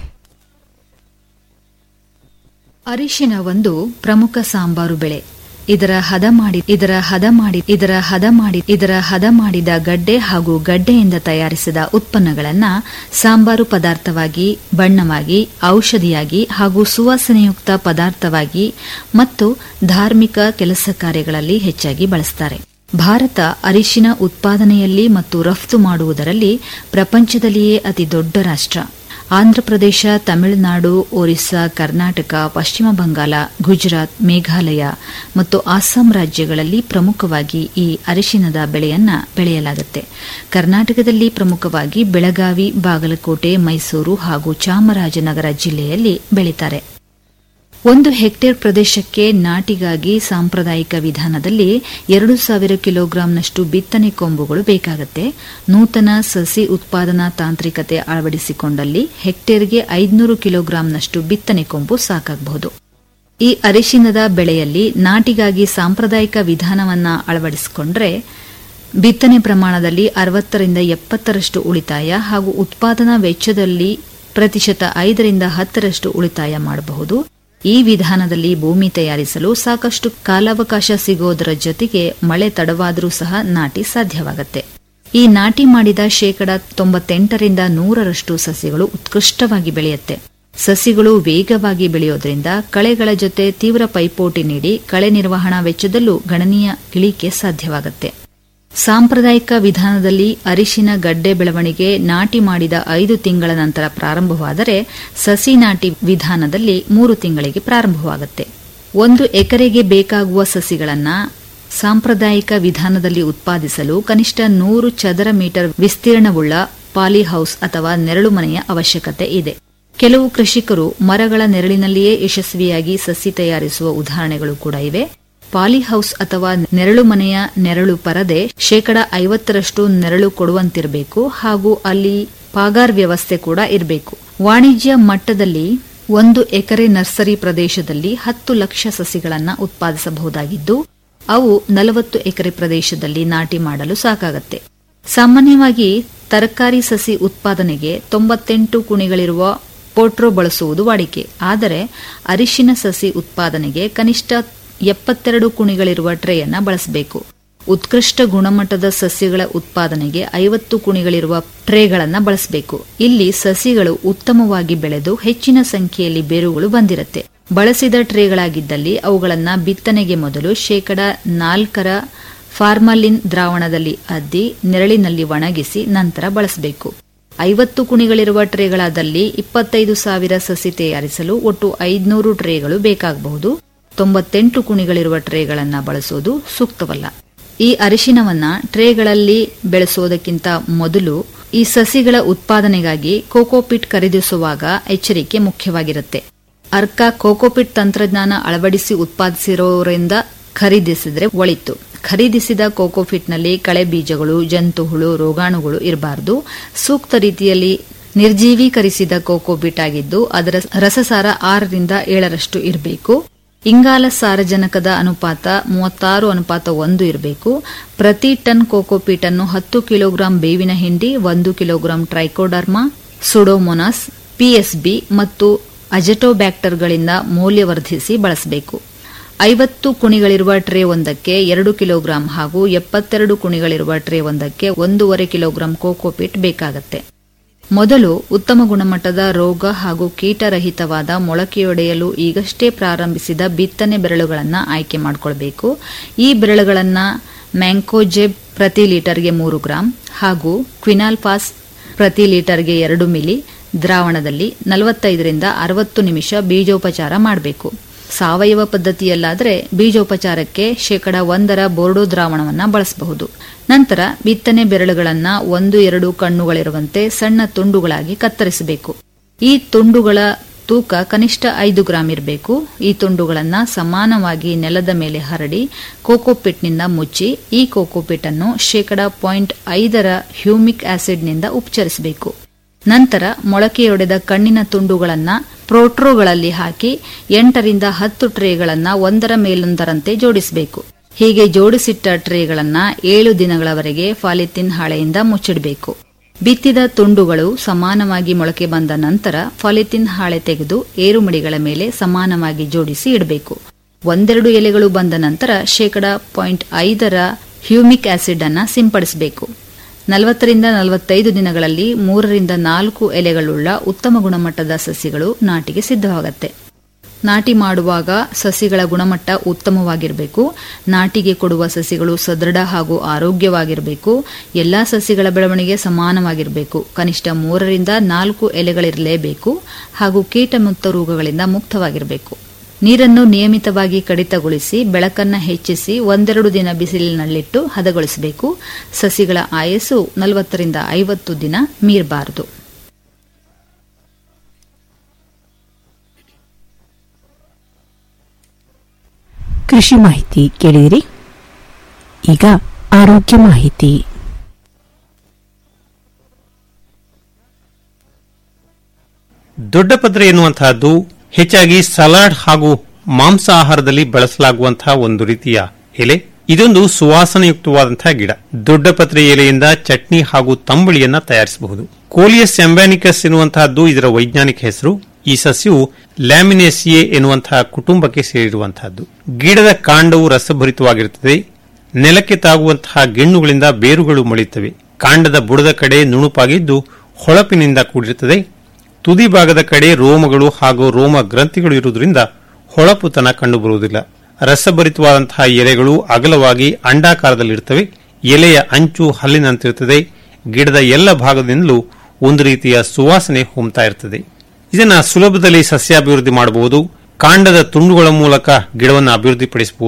ಅರಿಶಿನ ಒಂದು ಪ್ರಮುಖ ಸಾಂಬಾರು ಬೆಳೆ ಇದರ ಹದ ಮಾಡಿ ಇದರ ಹದ ಮಾಡಿ ಇದರ ಹದ ಮಾಡಿ ಇದರ ಹದ ಮಾಡಿದ ಗಡ್ಡೆ ಹಾಗೂ ಗಡ್ಡೆಯಿಂದ ತಯಾರಿಸಿದ ಉತ್ಪನ್ನಗಳನ್ನ ಸಾಂಬಾರು ಪದಾರ್ಥವಾಗಿ ಬಣ್ಣವಾಗಿ ಔಷಧಿಯಾಗಿ ಹಾಗೂ ಸುವಾಸನೆಯುಕ್ತ ಪದಾರ್ಥವಾಗಿ ಮತ್ತು ಧಾರ್ಮಿಕ ಕೆಲಸ ಕಾರ್ಯಗಳಲ್ಲಿ ಹೆಚ್ಚಾಗಿ ಬಳಸುತ್ತಾರೆ ಭಾರತ ಅರಿಶಿನ ಉತ್ಪಾದನೆಯಲ್ಲಿ ಮತ್ತು ರಫ್ತು ಮಾಡುವುದರಲ್ಲಿ ಪ್ರಪಂಚದಲ್ಲಿಯೇ ಅತಿ ದೊಡ್ಡ ರಾಷ್ಟ್ರ ಆಂಧ್ರಪ್ರದೇಶ ತಮಿಳುನಾಡು ಒರಿಸ್ಸಾ ಕರ್ನಾಟಕ ಪಶ್ಚಿಮ ಬಂಗಾಳ ಗುಜರಾತ್ ಮೇಘಾಲಯ ಮತ್ತು ಅಸ್ಸಾಂ ರಾಜ್ಯಗಳಲ್ಲಿ ಪ್ರಮುಖವಾಗಿ ಈ ಅರಿಶಿನದ ಬೆಳೆಯನ್ನ ಬೆಳೆಯಲಾಗುತ್ತೆ ಕರ್ನಾಟಕದಲ್ಲಿ ಪ್ರಮುಖವಾಗಿ ಬೆಳಗಾವಿ ಬಾಗಲಕೋಟೆ ಮೈಸೂರು ಹಾಗೂ ಚಾಮರಾಜನಗರ ಜಿಲ್ಲೆಯಲ್ಲಿ ಬೆಳೀತಾರೆ ಒಂದು ಹೆಕ್ಟೇರ್ ಪ್ರದೇಶಕ್ಕೆ ನಾಟಿಗಾಗಿ ಸಾಂಪ್ರದಾಯಿಕ ವಿಧಾನದಲ್ಲಿ ಎರಡು ಸಾವಿರ ಕಿಲೋಗ್ರಾಂನಷ್ಟು ಬಿತ್ತನೆ ಕೊಂಬುಗಳು ಬೇಕಾಗುತ್ತೆ ನೂತನ ಸಸಿ ಉತ್ಪಾದನಾ ತಾಂತ್ರಿಕತೆ ಅಳವಡಿಸಿಕೊಂಡಲ್ಲಿ ಹೆಕ್ಟೇರ್ಗೆ ಐದುನೂರು ಕಿಲೋಗ್ರಾಂನಷ್ಟು ಬಿತ್ತನೆ ಕೊಂಬು ಸಾಕಾಗಬಹುದು ಈ ಅರಿಶಿನದ ಬೆಳೆಯಲ್ಲಿ ನಾಟಿಗಾಗಿ ಸಾಂಪ್ರದಾಯಿಕ ವಿಧಾನವನ್ನ ಅಳವಡಿಸಿಕೊಂಡ್ರೆ ಬಿತ್ತನೆ ಪ್ರಮಾಣದಲ್ಲಿ ಅರವತ್ತರಿಂದ ಎಪ್ಪತ್ತರಷ್ಟು ಉಳಿತಾಯ ಹಾಗೂ ಉತ್ಪಾದನಾ ವೆಚ್ಚದಲ್ಲಿ ಪ್ರತಿಶತ ಐದರಿಂದ ಹತ್ತರಷ್ಟು ಉಳಿತಾಯ ಮಾಡಬಹುದು ಈ ವಿಧಾನದಲ್ಲಿ ಭೂಮಿ ತಯಾರಿಸಲು ಸಾಕಷ್ಟು ಕಾಲಾವಕಾಶ ಸಿಗೋದರ ಜೊತೆಗೆ ಮಳೆ ತಡವಾದರೂ ಸಹ ನಾಟಿ ಸಾಧ್ಯವಾಗುತ್ತೆ ಈ ನಾಟಿ ಮಾಡಿದ ಶೇಕಡ ತೊಂಬತ್ತೆಂಟರಿಂದ ನೂರರಷ್ಟು ಸಸಿಗಳು ಉತ್ಕೃಷ್ಟವಾಗಿ ಬೆಳೆಯುತ್ತೆ ಸಸಿಗಳು ವೇಗವಾಗಿ ಬೆಳೆಯೋದ್ರಿಂದ ಕಳೆಗಳ ಜೊತೆ ತೀವ್ರ ಪೈಪೋಟಿ ನೀಡಿ ಕಳೆ ನಿರ್ವಹಣಾ ವೆಚ್ಚದಲ್ಲೂ ಗಣನೀಯ ಇಳಿಕೆ ಸಾಧ್ಯವಾಗುತ್ತೆ ಸಾಂಪ್ರದಾಯಿಕ ವಿಧಾನದಲ್ಲಿ ಅರಿಶಿನ ಗಡ್ಡೆ ಬೆಳವಣಿಗೆ ನಾಟಿ ಮಾಡಿದ ಐದು ತಿಂಗಳ ನಂತರ ಪ್ರಾರಂಭವಾದರೆ ಸಸಿ ನಾಟಿ ವಿಧಾನದಲ್ಲಿ ಮೂರು ತಿಂಗಳಿಗೆ ಪ್ರಾರಂಭವಾಗುತ್ತೆ ಒಂದು ಎಕರೆಗೆ ಬೇಕಾಗುವ ಸಸಿಗಳನ್ನ ಸಾಂಪ್ರದಾಯಿಕ ವಿಧಾನದಲ್ಲಿ ಉತ್ಪಾದಿಸಲು ಕನಿಷ್ಠ ನೂರು ಚದರ ಮೀಟರ್ ವಿಸ್ತೀರ್ಣವುಳ್ಳ ಪಾಲಿಹೌಸ್ ಅಥವಾ ನೆರಳು ಮನೆಯ ಅವಶ್ಯಕತೆ ಇದೆ ಕೆಲವು ಕೃಷಿಕರು ಮರಗಳ ನೆರಳಿನಲ್ಲಿಯೇ ಯಶಸ್ವಿಯಾಗಿ ಸಸಿ ತಯಾರಿಸುವ ಉದಾಹರಣೆಗಳು ಕೂಡ ಇವೆ ಪಾಲಿಹೌಸ್ ಅಥವಾ ನೆರಳು ಮನೆಯ ನೆರಳು ಪರದೆ ಶೇಕಡ ಐವತ್ತರಷ್ಟು ನೆರಳು ಕೊಡುವಂತಿರಬೇಕು ಹಾಗೂ ಅಲ್ಲಿ ಪಾಗಾರ್ ವ್ಯವಸ್ಥೆ ಕೂಡ ಇರಬೇಕು ವಾಣಿಜ್ಯ ಮಟ್ಟದಲ್ಲಿ ಒಂದು ಎಕರೆ ನರ್ಸರಿ ಪ್ರದೇಶದಲ್ಲಿ ಹತ್ತು ಲಕ್ಷ ಸಸಿಗಳನ್ನು ಉತ್ಪಾದಿಸಬಹುದಾಗಿದ್ದು ಅವು ನಲವತ್ತು ಎಕರೆ ಪ್ರದೇಶದಲ್ಲಿ ನಾಟಿ ಮಾಡಲು ಸಾಕಾಗತ್ತೆ ಸಾಮಾನ್ಯವಾಗಿ ತರಕಾರಿ ಸಸಿ ಉತ್ಪಾದನೆಗೆ ತೊಂಬತ್ತೆಂಟು ಕುಣಿಗಳಿರುವ ಪೋಟ್ರೋ ಬಳಸುವುದು ವಾಡಿಕೆ ಆದರೆ ಅರಿಶಿನ ಸಸಿ ಉತ್ಪಾದನೆಗೆ ಕನಿಷ್ಠ ಎಪ್ಪತ್ತೆರಡು ಕುಣಿಗಳಿರುವ ಟ್ರೇಯನ್ನ ಬಳಸಬೇಕು ಉತ್ಕೃಷ್ಟ ಗುಣಮಟ್ಟದ ಸಸ್ಯಗಳ ಉತ್ಪಾದನೆಗೆ ಐವತ್ತು ಕುಣಿಗಳಿರುವ ಟ್ರೇಗಳನ್ನು ಬಳಸಬೇಕು ಇಲ್ಲಿ ಸಸಿಗಳು ಉತ್ತಮವಾಗಿ ಬೆಳೆದು ಹೆಚ್ಚಿನ ಸಂಖ್ಯೆಯಲ್ಲಿ ಬೇರುಗಳು ಬಂದಿರುತ್ತೆ ಬಳಸಿದ ಟ್ರೇಗಳಾಗಿದ್ದಲ್ಲಿ ಅವುಗಳನ್ನು ಬಿತ್ತನೆಗೆ ಮೊದಲು ಶೇಕಡ ನಾಲ್ಕರ ಫಾರ್ಮಲಿನ್ ದ್ರಾವಣದಲ್ಲಿ ಅದ್ದಿ ನೆರಳಿನಲ್ಲಿ ಒಣಗಿಸಿ ನಂತರ ಬಳಸಬೇಕು ಐವತ್ತು ಕುಣಿಗಳಿರುವ ಟ್ರೇಗಳಾದಲ್ಲಿ ಇಪ್ಪತ್ತೈದು ಸಾವಿರ ಸಸಿ ತಯಾರಿಸಲು ಒಟ್ಟು ಐದುನೂರು ಟ್ರೇಗಳು ಬೇಕಾಗಬಹುದು ತೊಂಬತ್ತೆಂಟು ಕುಣಿಗಳಿರುವ ಟ್ರೇಗಳನ್ನು ಬಳಸುವುದು ಸೂಕ್ತವಲ್ಲ ಈ ಅರಿಶಿನವನ್ನ ಟ್ರೇಗಳಲ್ಲಿ ಬೆಳೆಸುವುದಕ್ಕಿಂತ ಮೊದಲು ಈ ಸಸಿಗಳ ಉತ್ಪಾದನೆಗಾಗಿ ಕೋಕೋಪಿಟ್ ಖರೀದಿಸುವಾಗ ಎಚ್ಚರಿಕೆ ಮುಖ್ಯವಾಗಿರುತ್ತೆ ಅರ್ಕ ಕೋಕೋಪಿಟ್ ತಂತ್ರಜ್ಞಾನ ಅಳವಡಿಸಿ ಉತ್ಪಾದಿಸಿರೋರಿಂದ ಖರೀದಿಸಿದ್ರೆ ಒಳಿತು ಖರೀದಿಸಿದ ಕೋಕೋಫಿಟ್ನಲ್ಲಿ ಕಳೆ ಬೀಜಗಳು ಜಂತುಹುಳು ರೋಗಾಣುಗಳು ಇರಬಾರದು ಸೂಕ್ತ ರೀತಿಯಲ್ಲಿ ನಿರ್ಜೀವೀಕರಿಸಿದ ಕೋಕೋಬಿಟ್ ಆಗಿದ್ದು ಅದರ ರಸಸಾರ ಆರರಿಂದ ಏಳರಷ್ಟು ಇರಬೇಕು ಇಂಗಾಲ ಸಾರಜನಕದ ಅನುಪಾತ ಮೂವತ್ತಾರು ಅನುಪಾತ ಒಂದು ಇರಬೇಕು ಪ್ರತಿ ಟನ್ ಕೋಕೋಪೀಟ್ ಅನ್ನು ಹತ್ತು ಕಿಲೋಗ್ರಾಂ ಬೇವಿನ ಹಿಂಡಿ ಒಂದು ಕಿಲೋಗ್ರಾಂ ಟ್ರೈಕೋಡರ್ಮಾ ಸುಡೋಮೊನಾಸ್ ಪಿಎಸ್ಬಿ ಮತ್ತು ಅಜಟೋಬ್ಯಾಕ್ಟರ್ಗಳಿಂದ ಮೌಲ್ಯವರ್ಧಿಸಿ ಬಳಸಬೇಕು ಐವತ್ತು ಕುಣಿಗಳಿರುವ ಟ್ರೇ ಒಂದಕ್ಕೆ ಎರಡು ಕಿಲೋಗ್ರಾಂ ಹಾಗೂ ಎಪ್ಪತ್ತೆರಡು ಕುಣಿಗಳಿರುವ ಟ್ರೇ ಒಂದಕ್ಕೆ ಒಂದೂವರೆ ಕಿಲೋಗ್ರಾಂ ಕೋಕೋಪೀಟ್ ಬೇಕಾಗತ್ತೆ ಮೊದಲು ಉತ್ತಮ ಗುಣಮಟ್ಟದ ರೋಗ ಹಾಗೂ ಕೀಟರಹಿತವಾದ ಮೊಳಕೆಯೊಡೆಯಲು ಈಗಷ್ಟೇ ಪ್ರಾರಂಭಿಸಿದ ಬಿತ್ತನೆ ಬೆರಳುಗಳನ್ನು ಆಯ್ಕೆ ಮಾಡಿಕೊಳ್ಬೇಕು ಈ ಬೆರಳುಗಳನ್ನು ಮ್ಯಾಂಕೋಜೆಬ್ ಪ್ರತಿ ಲೀಟರ್ಗೆ ಮೂರು ಗ್ರಾಂ ಹಾಗೂ ಕ್ವಿನಾಲ್ಪಾಸ್ ಪ್ರತಿ ಲೀಟರ್ಗೆ ಎರಡು ಮಿಲಿ ದ್ರಾವಣದಲ್ಲಿ ನಲವತ್ತೈದರಿಂದ ಅರವತ್ತು ನಿಮಿಷ ಬೀಜೋಪಚಾರ ಮಾಡಬೇಕು ಸಾವಯವ ಪದ್ಧತಿಯಲ್ಲಾದರೆ ಬೀಜೋಪಚಾರಕ್ಕೆ ಶೇಕಡ ಒಂದರ ಬೋರ್ಡೋ ದ್ರಾವಣವನ್ನು ಬಳಸಬಹುದು ನಂತರ ಬಿತ್ತನೆ ಬೆರಳುಗಳನ್ನು ಒಂದು ಎರಡು ಕಣ್ಣುಗಳಿರುವಂತೆ ಸಣ್ಣ ತುಂಡುಗಳಾಗಿ ಕತ್ತರಿಸಬೇಕು ಈ ತುಂಡುಗಳ ತೂಕ ಕನಿಷ್ಠ ಐದು ಗ್ರಾಂ ಇರಬೇಕು ಈ ತುಂಡುಗಳನ್ನು ಸಮಾನವಾಗಿ ನೆಲದ ಮೇಲೆ ಹರಡಿ ಕೋಕೋಪಿಟ್ನಿಂದ ಮುಚ್ಚಿ ಈ ಕೋಕೋಪಿಟ್ ಅನ್ನು ಶೇಕಡ ಪಾಯಿಂಟ್ ಐದರ ಹ್ಯೂಮಿಕ್ ಆಸಿಡ್ನಿಂದ ಉಪಚರಿಸಬೇಕು ನಂತರ ಮೊಳಕೆಯೊಡೆದ ಕಣ್ಣಿನ ತುಂಡುಗಳನ್ನು ಪ್ರೋಟ್ರೋಗಳಲ್ಲಿ ಹಾಕಿ ಎಂಟರಿಂದ ಹತ್ತು ಟ್ರೇಗಳನ್ನು ಒಂದರ ಮೇಲೊಂದರಂತೆ ಜೋಡಿಸಬೇಕು ಹೀಗೆ ಜೋಡಿಸಿಟ್ಟ ಟ್ರೇಗಳನ್ನು ಏಳು ದಿನಗಳವರೆಗೆ ಫಾಲಿಥಿನ್ ಹಾಳೆಯಿಂದ ಮುಚ್ಚಿಡಬೇಕು ಬಿತ್ತಿದ ತುಂಡುಗಳು ಸಮಾನವಾಗಿ ಮೊಳಕೆ ಬಂದ ನಂತರ ಫಾಲಿಥಿನ್ ಹಾಳೆ ತೆಗೆದು ಏರುಮಡಿಗಳ ಮೇಲೆ ಸಮಾನವಾಗಿ ಜೋಡಿಸಿ ಇಡಬೇಕು ಒಂದೆರಡು ಎಲೆಗಳು ಬಂದ ನಂತರ ಶೇಕಡ ಪಾಯಿಂಟ್ ಐದರ ಹ್ಯೂಮಿಕ್ ಆಸಿಡ್ ಅನ್ನು ಸಿಂಪಡಿಸಬೇಕು ನಲವತ್ತರಿಂದ ನಲವತ್ತೈದು ದಿನಗಳಲ್ಲಿ ಮೂರರಿಂದ ನಾಲ್ಕು ಎಲೆಗಳುಳ್ಳ ಉತ್ತಮ ಗುಣಮಟ್ಟದ ಸಸಿಗಳು ನಾಟಿಗೆ ಸಿದ್ಧವಾಗತ್ತೆ ನಾಟಿ ಮಾಡುವಾಗ ಸಸಿಗಳ ಗುಣಮಟ್ಟ ಉತ್ತಮವಾಗಿರಬೇಕು ನಾಟಿಗೆ ಕೊಡುವ ಸಸಿಗಳು ಸದೃಢ ಹಾಗೂ ಆರೋಗ್ಯವಾಗಿರಬೇಕು ಎಲ್ಲಾ ಸಸಿಗಳ ಬೆಳವಣಿಗೆ ಸಮಾನವಾಗಿರಬೇಕು ಕನಿಷ್ಠ ಮೂರರಿಂದ ನಾಲ್ಕು ಎಲೆಗಳಿರಲೇಬೇಕು ಹಾಗೂ ಕೀಟಮುಕ್ತ ರೋಗಗಳಿಂದ ಮುಕ್ತವಾಗಿರಬೇಕು ನೀರನ್ನು ನಿಯಮಿತವಾಗಿ ಕಡಿತಗೊಳಿಸಿ ಬೆಳಕನ್ನು ಹೆಚ್ಚಿಸಿ ಒಂದೆರಡು ದಿನ ಬಿಸಿಲಿನಲ್ಲಿಟ್ಟು ಹದಗೊಳಿಸಬೇಕು ಸಸಿಗಳ ಆಯಸ್ಸು ನಲವತ್ತರಿಂದ ಐವತ್ತು ದಿನ ಮೀರಬಾರದು ಕೃಷಿ ಮಾಹಿತಿ ಕೇಳಿದಿರಿ ಈಗ ಆರೋಗ್ಯ ಮಾಹಿತಿ ದೊಡ್ಡ ಪದ್ರೆ ಎನ್ನುವಂತಹದ್ದು ಹೆಚ್ಚಾಗಿ ಸಲಾಡ್ ಹಾಗೂ ಮಾಂಸ ಆಹಾರದಲ್ಲಿ ಬಳಸಲಾಗುವಂತಹ ಒಂದು ರೀತಿಯ ಎಲೆ ಇದೊಂದು ಸುವಾಸನೆಯುಕ್ತವಾದಂತಹ ಗಿಡ ದೊಡ್ಡ ಪತ್ರೆ ಎಲೆಯಿಂದ ಚಟ್ನಿ ಹಾಗೂ ತಂಬಳಿಯನ್ನ ತಯಾರಿಸಬಹುದು ಕೋಲಿಯಸ್ ಎಂಬ್ಯಾನಿಕಸ್ ಎನ್ನುವಂತಹದ್ದು ಇದರ ವೈಜ್ಞಾನಿಕ ಹೆಸರು ಈ ಸಸ್ಯವು ಲ್ಯಾಮಿನೇಸಿಯೆ ಎನ್ನುವಂತಹ ಕುಟುಂಬಕ್ಕೆ ಸೇರಿರುವಂತಹದ್ದು ಗಿಡದ ಕಾಂಡವು ರಸಭರಿತವಾಗಿರುತ್ತದೆ ನೆಲಕ್ಕೆ ತಾಗುವಂತಹ ಗೆಣ್ಣುಗಳಿಂದ ಬೇರುಗಳು ಮೊಳೆಯುತ್ತವೆ ಕಾಂಡದ ಬುಡದ ಕಡೆ ನುಣುಪಾಗಿದ್ದು ಹೊಳಪಿನಿಂದ ಕೂಡಿರುತ್ತದೆ ತುದಿ ಭಾಗದ ಕಡೆ ರೋಮಗಳು ಹಾಗೂ ರೋಮ ಗ್ರಂಥಿಗಳು ಇರುವುದರಿಂದ ಹೊಳಪುತನ ಕಂಡುಬರುವುದಿಲ್ಲ ರಸಭರಿತವಾದಂತಹ ಎಲೆಗಳು ಅಗಲವಾಗಿ ಅಂಡಾಕಾರದಲ್ಲಿರುತ್ತವೆ ಎಲೆಯ ಅಂಚು ಹಲ್ಲಿನಂತಿರುತ್ತದೆ ಗಿಡದ ಎಲ್ಲ ಭಾಗದಿಂದಲೂ ಒಂದು ರೀತಿಯ ಸುವಾಸನೆ ಹೊಮ್ತಾ ಇರ್ತದೆ ಇದನ್ನ ಸುಲಭದಲ್ಲಿ ಸಸ್ಯಾಭಿವೃದ್ಧಿ ಮಾಡಬಹುದು ಕಾಂಡದ ತುಂಡುಗಳ ಮೂಲಕ ಗಿಡವನ್ನು ಅಭಿವೃದ್ಧಿಪಡಿಸಬಹುದು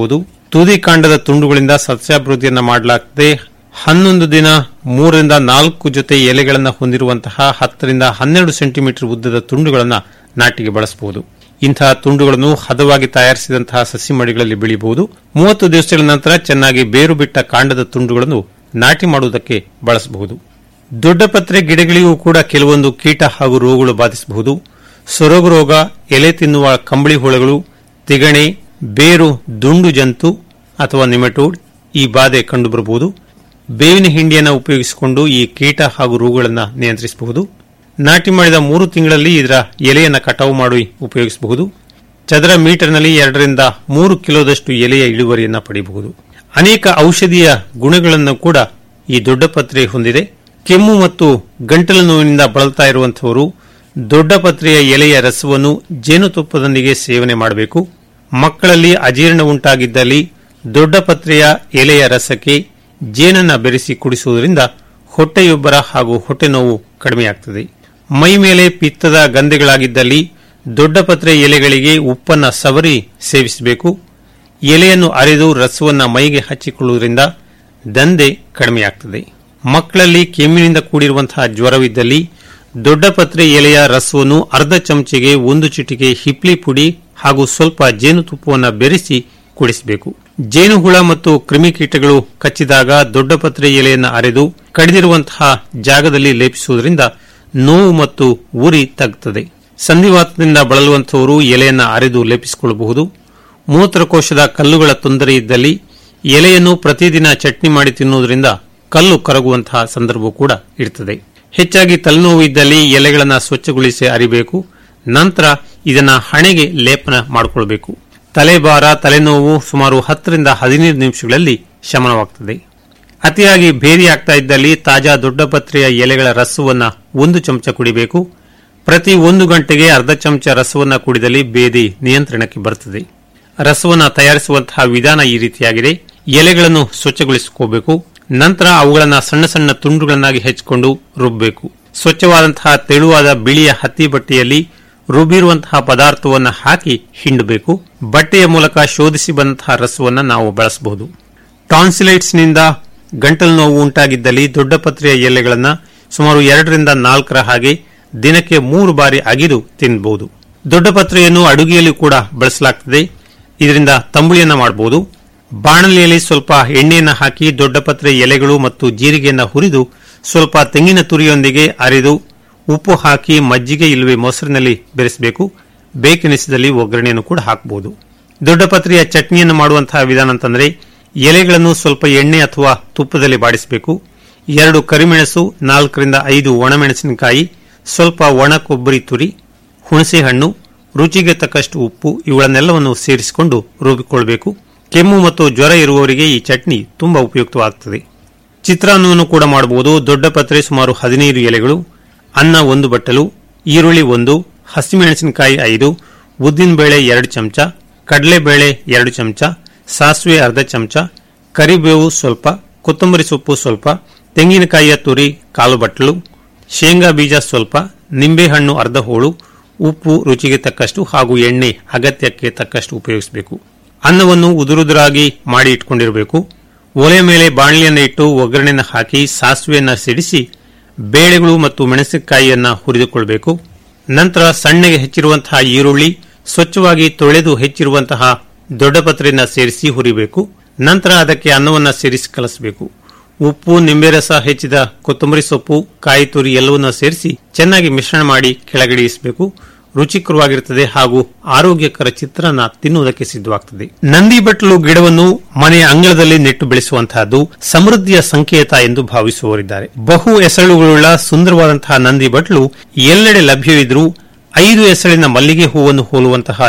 ತುದಿ ಕಾಂಡದ ತುಂಡುಗಳಿಂದ ಸಸ್ಯಾಭಿವೃದ್ಧಿಯನ್ನ ಮಾಡಲಾಗ್ತದೆ ಹನ್ನೊಂದು ದಿನ ಮೂರರಿಂದ ನಾಲ್ಕು ಜೊತೆ ಎಲೆಗಳನ್ನು ಹೊಂದಿರುವಂತಹ ಹತ್ತರಿಂದ ಹನ್ನೆರಡು ಸೆಂಟಿಮೀಟರ್ ಉದ್ದದ ತುಂಡುಗಳನ್ನು ನಾಟಿಗೆ ಬಳಸಬಹುದು ಇಂತಹ ತುಂಡುಗಳನ್ನು ಹದವಾಗಿ ತಯಾರಿಸಿದಂತಹ ಸಸಿ ಮಡಿಗಳಲ್ಲಿ ಬೆಳೆಯಬಹುದು ಮೂವತ್ತು ದಿವಸಗಳ ನಂತರ ಚೆನ್ನಾಗಿ ಬೇರು ಬಿಟ್ಟ ಕಾಂಡದ ತುಂಡುಗಳನ್ನು ನಾಟಿ ಮಾಡುವುದಕ್ಕೆ ಬಳಸಬಹುದು ದೊಡ್ಡ ಪತ್ರೆ ಗಿಡಗಳಿಗೂ ಕೂಡ ಕೆಲವೊಂದು ಕೀಟ ಹಾಗೂ ರೋಗಗಳು ಬಾಧಿಸಬಹುದು ಸೊರಗು ರೋಗ ಎಲೆ ತಿನ್ನುವ ಕಂಬಳಿ ಹುಳಗಳು ತಿಗಣೆ ಬೇರು ದುಂಡು ಜಂತು ಅಥವಾ ನಿಮೆಟೋಡ್ ಈ ಬಾಧೆ ಕಂಡುಬರಬಹುದು ಬೇವಿನ ಹಿಂಡಿಯನ್ನು ಉಪಯೋಗಿಸಿಕೊಂಡು ಈ ಕೀಟ ಹಾಗೂ ರೋಗಗಳನ್ನು ನಿಯಂತ್ರಿಸಬಹುದು ನಾಟಿ ಮಾಡಿದ ಮೂರು ತಿಂಗಳಲ್ಲಿ ಇದರ ಎಲೆಯನ್ನು ಕಟಾವು ಮಾಡಿ ಉಪಯೋಗಿಸಬಹುದು ಚದರ ಮೀಟರ್ನಲ್ಲಿ ಎರಡರಿಂದ ಮೂರು ಕಿಲೋದಷ್ಟು ಎಲೆಯ ಇಳುವರಿಯನ್ನು ಪಡೆಯಬಹುದು ಅನೇಕ ಔಷಧೀಯ ಗುಣಗಳನ್ನು ಕೂಡ ಈ ದೊಡ್ಡ ಪತ್ರೆ ಹೊಂದಿದೆ ಕೆಮ್ಮು ಮತ್ತು ಗಂಟಲು ನೋವಿನಿಂದ ಬಳಲ್ತಾ ಇರುವಂತಹವರು ದೊಡ್ಡ ಪತ್ರೆಯ ಎಲೆಯ ರಸವನ್ನು ಜೇನುತುಪ್ಪದೊಂದಿಗೆ ಸೇವನೆ ಮಾಡಬೇಕು ಮಕ್ಕಳಲ್ಲಿ ಅಜೀರ್ಣ ಉಂಟಾಗಿದ್ದಲ್ಲಿ ದೊಡ್ಡ ಪತ್ರೆಯ ಎಲೆಯ ರಸಕ್ಕೆ ಜೇನನ್ನ ಬೆರೆಸಿ ಕುಡಿಸುವುದರಿಂದ ಹೊಟ್ಟೆಯೊಬ್ಬರ ಹಾಗೂ ಹೊಟ್ಟೆ ನೋವು ಕಡಿಮೆಯಾಗ್ತದೆ ಮೈ ಮೇಲೆ ಪಿತ್ತದ ಗಂಧೆಗಳಾಗಿದ್ದಲ್ಲಿ ದೊಡ್ಡ ಪತ್ರೆ ಎಲೆಗಳಿಗೆ ಉಪ್ಪನ್ನ ಸವರಿ ಸೇವಿಸಬೇಕು ಎಲೆಯನ್ನು ಅರೆದು ರಸವನ್ನ ಮೈಗೆ ಹಚ್ಚಿಕೊಳ್ಳುವುದರಿಂದ ದಂಧೆ ಕಡಿಮೆಯಾಗ್ತದೆ ಮಕ್ಕಳಲ್ಲಿ ಕೆಮ್ಮಿನಿಂದ ಕೂಡಿರುವಂತಹ ಜ್ವರವಿದ್ದಲ್ಲಿ ದೊಡ್ಡ ಪತ್ರೆ ಎಲೆಯ ರಸವನ್ನು ಅರ್ಧ ಚಮಚೆಗೆ ಒಂದು ಚಿಟಿಕೆ ಹಿಪ್ಲಿ ಪುಡಿ ಹಾಗೂ ಸ್ವಲ್ಪ ಜೇನುತುಪ್ಪವನ್ನು ಬೆರೆಸಿ ಕುಡಿಸಬೇಕು ಜೇನುಹುಳ ಮತ್ತು ಕ್ರಿಮಿಕೀಟಗಳು ಕಚ್ಚಿದಾಗ ದೊಡ್ಡ ಪತ್ರೆ ಎಲೆಯನ್ನು ಅರೆದು ಕಡಿದಿರುವಂತಹ ಜಾಗದಲ್ಲಿ ಲೇಪಿಸುವುದರಿಂದ ನೋವು ಮತ್ತು ಉರಿ ತಗ್ಗುತ್ತದೆ ಸಂಧಿವಾತದಿಂದ ಬಳಲುವಂತಹವರು ಎಲೆಯನ್ನು ಅರೆದು ಲೇಪಿಸಿಕೊಳ್ಳಬಹುದು ಮೂತ್ರಕೋಶದ ಕಲ್ಲುಗಳ ತೊಂದರೆ ಇದ್ದಲ್ಲಿ ಎಲೆಯನ್ನು ಪ್ರತಿದಿನ ಚಟ್ನಿ ಮಾಡಿ ತಿನ್ನುವುದರಿಂದ ಕಲ್ಲು ಕರಗುವಂತಹ ಸಂದರ್ಭ ಕೂಡ ಇರುತ್ತದೆ ಹೆಚ್ಚಾಗಿ ತಲೆನೋವು ಇದ್ದಲ್ಲಿ ಎಲೆಗಳನ್ನು ಸ್ವಚ್ಛಗೊಳಿಸಿ ಅರಿಬೇಕು ನಂತರ ಇದನ್ನ ಹಣೆಗೆ ಲೇಪನ ಮಾಡಿಕೊಳ್ಳಬೇಕು ತಲೆಭಾರ ತಲೆನೋವು ಸುಮಾರು ಹತ್ತರಿಂದ ಹದಿನೈದು ನಿಮಿಷಗಳಲ್ಲಿ ಶಮನವಾಗುತ್ತದೆ ಅತಿಯಾಗಿ ಬೇರಿಯಾಗ್ತಾ ಇದ್ದಲ್ಲಿ ತಾಜಾ ದೊಡ್ಡ ಪತ್ರೆಯ ಎಲೆಗಳ ರಸವನ್ನ ಒಂದು ಚಮಚ ಕುಡಿಬೇಕು ಪ್ರತಿ ಒಂದು ಗಂಟೆಗೆ ಅರ್ಧ ಚಮಚ ರಸವನ್ನ ಕುಡಿದಲ್ಲಿ ಬೇದಿ ನಿಯಂತ್ರಣಕ್ಕೆ ಬರುತ್ತದೆ ರಸವನ್ನ ತಯಾರಿಸುವಂತಹ ವಿಧಾನ ಈ ರೀತಿಯಾಗಿದೆ ಎಲೆಗಳನ್ನು ಸ್ವಚ್ಛಗೊಳಿಸಿಕೋಬೇಕು ನಂತರ ಅವುಗಳನ್ನು ಸಣ್ಣ ಸಣ್ಣ ತುಂಡುಗಳನ್ನಾಗಿ ಹೆಚ್ಚಿಕೊಂಡು ರುಬ್ಬಬೇಕು ಸ್ವಚ್ಛವಾದಂತಹ ತೆಳುವಾದ ಬಿಳಿಯ ಹತ್ತಿ ಬಟ್ಟೆಯಲ್ಲಿ ರುಬ್ಬಿರುವಂತಹ ಪದಾರ್ಥವನ್ನು ಹಾಕಿ ಹಿಂಡಬೇಕು ಬಟ್ಟೆಯ ಮೂಲಕ ಶೋಧಿಸಿ ಬಂದಂತಹ ರಸವನ್ನು ನಾವು ಬಳಸಬಹುದು ಟಾನ್ಸಿಲೈಟ್ಸ್ನಿಂದ ಗಂಟಲು ನೋವು ಉಂಟಾಗಿದ್ದಲ್ಲಿ ದೊಡ್ಡ ಪತ್ರೆಯ ಎಲೆಗಳನ್ನು ಸುಮಾರು ಎರಡರಿಂದ ನಾಲ್ಕರ ಹಾಗೆ ದಿನಕ್ಕೆ ಮೂರು ಬಾರಿ ಅಗಿದು ತಿನ್ನಬಹುದು ದೊಡ್ಡ ಪತ್ರೆಯನ್ನು ಅಡುಗೆಯಲ್ಲಿ ಕೂಡ ಬಳಸಲಾಗುತ್ತದೆ ಇದರಿಂದ ತಂಬುಳಿಯನ್ನ ಮಾಡಬಹುದು ಬಾಣಲಿಯಲ್ಲಿ ಸ್ವಲ್ಪ ಎಣ್ಣೆಯನ್ನು ಹಾಕಿ ದೊಡ್ಡ ಪತ್ರೆ ಎಲೆಗಳು ಮತ್ತು ಜೀರಿಗೆಯನ್ನು ಹುರಿದು ಸ್ವಲ್ಪ ತೆಂಗಿನ ತುರಿಯೊಂದಿಗೆ ಅರೆದು ಉಪ್ಪು ಹಾಕಿ ಮಜ್ಜಿಗೆ ಇಲ್ಲವೇ ಮೊಸರಿನಲ್ಲಿ ಬೆರೆಸಬೇಕು ಬೇಕೆನಿಸಿದಲ್ಲಿ ಒಗ್ಗರಣೆಯನ್ನು ಕೂಡ ಹಾಕಬಹುದು ದೊಡ್ಡ ಪತ್ರೆಯ ಚಟ್ನಿಯನ್ನು ಮಾಡುವಂತಹ ವಿಧಾನ ಅಂತಂದ್ರೆ ಎಲೆಗಳನ್ನು ಸ್ವಲ್ಪ ಎಣ್ಣೆ ಅಥವಾ ತುಪ್ಪದಲ್ಲಿ ಬಾಡಿಸಬೇಕು ಎರಡು ಕರಿಮೆಣಸು ನಾಲ್ಕರಿಂದ ಐದು ಒಣಮೆಣಸಿನಕಾಯಿ ಸ್ವಲ್ಪ ಒಣ ಕೊಬ್ಬರಿ ತುರಿ ಹುಣಸೆ ಹಣ್ಣು ರುಚಿಗೆ ತಕ್ಕಷ್ಟು ಉಪ್ಪು ಇವುಗಳನ್ನೆಲ್ಲವನ್ನು ಸೇರಿಸಿಕೊಂಡು ರುಬ್ಬಿಕೊಳ್ಳಬೇಕು ಕೆಮ್ಮು ಮತ್ತು ಜ್ವರ ಇರುವವರಿಗೆ ಈ ಚಟ್ನಿ ತುಂಬಾ ಉಪಯುಕ್ತವಾಗುತ್ತದೆ ಚಿತ್ರಾನ್ನವನ್ನು ಕೂಡ ಮಾಡಬಹುದು ದೊಡ್ಡ ಪತ್ರೆ ಸುಮಾರು ಹದಿನೈದು ಎಲೆಗಳು ಅನ್ನ ಒಂದು ಬಟ್ಟಲು ಈರುಳ್ಳಿ ಒಂದು ಹಸಿಮೆಣಸಿನಕಾಯಿ ಐದು ಉದ್ದಿನಬೇಳೆ ಎರಡು ಚಮಚ ಕಡಲೆಬೇಳೆ ಎರಡು ಚಮಚ ಸಾಸಿವೆ ಅರ್ಧ ಚಮಚ ಕರಿಬೇವು ಸ್ವಲ್ಪ ಕೊತ್ತಂಬರಿ ಸೊಪ್ಪು ಸ್ವಲ್ಪ ತೆಂಗಿನಕಾಯಿಯ ತುರಿ ಕಾಲು ಬಟ್ಟಲು ಶೇಂಗಾ ಬೀಜ ಸ್ವಲ್ಪ ನಿಂಬೆಹಣ್ಣು ಅರ್ಧ ಹೋಳು ಉಪ್ಪು ರುಚಿಗೆ ತಕ್ಕಷ್ಟು ಹಾಗೂ ಎಣ್ಣೆ ಅಗತ್ಯಕ್ಕೆ ತಕ್ಕಷ್ಟು ಉಪಯೋಗಿಸಬೇಕು ಅನ್ನವನ್ನು ಉದುರುದುರಾಗಿ ಮಾಡಿ ಇಟ್ಕೊಂಡಿರಬೇಕು ಒಲೆ ಮೇಲೆ ಬಾಣಲಿಯನ್ನು ಇಟ್ಟು ಒಗ್ಗರಣೆಯನ್ನು ಹಾಕಿ ಸಾಸಿವೆಯನ್ನು ಸಿಡಿಸಿ ಬೇಳೆಗಳು ಮತ್ತು ಮೆಣಸಿನಕಾಯಿಯನ್ನ ಹುರಿದುಕೊಳ್ಬೇಕು ನಂತರ ಸಣ್ಣಗೆ ಹೆಚ್ಚಿರುವಂತಹ ಈರುಳ್ಳಿ ಸ್ವಚ್ಛವಾಗಿ ತೊಳೆದು ಹೆಚ್ಚಿರುವಂತಹ ದೊಡ್ಡ ಪತ್ರೆಯನ್ನ ಸೇರಿಸಿ ಹುರಿಬೇಕು ನಂತರ ಅದಕ್ಕೆ ಅನ್ನವನ್ನ ಸೇರಿಸಿ ಕಲಸಬೇಕು ಉಪ್ಪು ನಿಂಬೆ ರಸ ಹೆಚ್ಚಿದ ಕೊತ್ತಂಬರಿ ಸೊಪ್ಪು ಕಾಯಿ ತುರಿ ಎಲ್ಲವನ್ನ ಸೇರಿಸಿ ಚೆನ್ನಾಗಿ ಮಿಶ್ರಣ ಮಾಡಿ ಕೆಳಗಿಳಿಸಬೇಕು ರುಚಿಕರವಾಗಿರುತ್ತದೆ ಹಾಗೂ ಆರೋಗ್ಯಕರ ಚಿತ್ರಾನ್ನ ತಿನ್ನುವುದಕ್ಕೆ ಸಿದ್ಧವಾಗುತ್ತದೆ ನಂದಿ ಬಟ್ಟಲು ಗಿಡವನ್ನು ಮನೆಯ ಅಂಗಳದಲ್ಲಿ ನೆಟ್ಟು ಬೆಳೆಸುವಂತಹದ್ದು ಸಮೃದ್ಧಿಯ ಸಂಕೇತ ಎಂದು ಭಾವಿಸುವವರಿದ್ದಾರೆ ಬಹು ಎಸಳುಗಳುಳ್ಳ ಸುಂದರವಾದಂತಹ ನಂದಿ ಬಟ್ಲು ಎಲ್ಲೆಡೆ ಲಭ್ಯವಿದ್ರೂ ಐದು ಎಸಳಿನ ಮಲ್ಲಿಗೆ ಹೂವನ್ನು ಹೋಲುವಂತಹ